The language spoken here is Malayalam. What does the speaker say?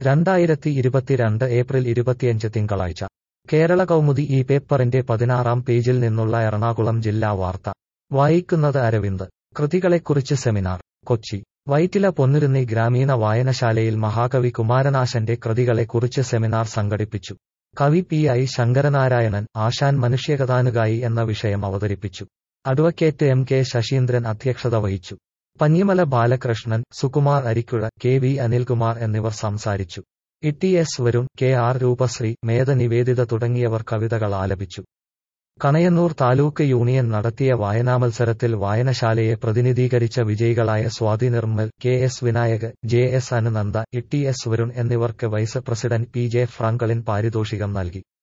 രണ്ടായിരത്തി ഇരുപത്തിരണ്ട് ഏപ്രിൽ ഇരുപത്തിയഞ്ച് തിങ്കളാഴ്ച കേരള കൗമുദി ഈ പേപ്പറിന്റെ പതിനാറാം പേജിൽ നിന്നുള്ള എറണാകുളം ജില്ലാ വാർത്ത വായിക്കുന്നത് അരവിന്ദ് കൃതികളെക്കുറിച്ച് സെമിനാർ കൊച്ചി വൈറ്റില പൊന്നുരുന്നി ഗ്രാമീണ വായനശാലയിൽ മഹാകവി കുമാരനാശന്റെ കൃതികളെക്കുറിച്ച് സെമിനാർ സംഘടിപ്പിച്ചു കവി പി ഐ ശങ്കരനാരായണൻ ആശാൻ മനുഷ്യകഥാനുകായി എന്ന വിഷയം അവതരിപ്പിച്ചു അഡ്വക്കേറ്റ് എം കെ ശശീന്ദ്രൻ അധ്യക്ഷത വഹിച്ചു പഞ്ഞിമല ബാലകൃഷ്ണൻ സുകുമാർ അരിക്കുഴ കെ വി അനിൽകുമാർ എന്നിവർ സംസാരിച്ചു E S Varun K R Roopasree Medha Niveditha തുടങ്ങിയവർ കവിതകൾ ആലപിച്ചു കണയന്നൂർ താലൂക്ക് യൂണിയൻ നടത്തിയ വായനാമത്സരത്തിൽ വായനശാലയെ പ്രതിനിധീകരിച്ച വിജയികളായ Swathi Nirmal K S Vinayak J S Anunanda E S Varun എന്നിവർക്ക് vice president P J Franklin പാരിതോഷികം നൽകി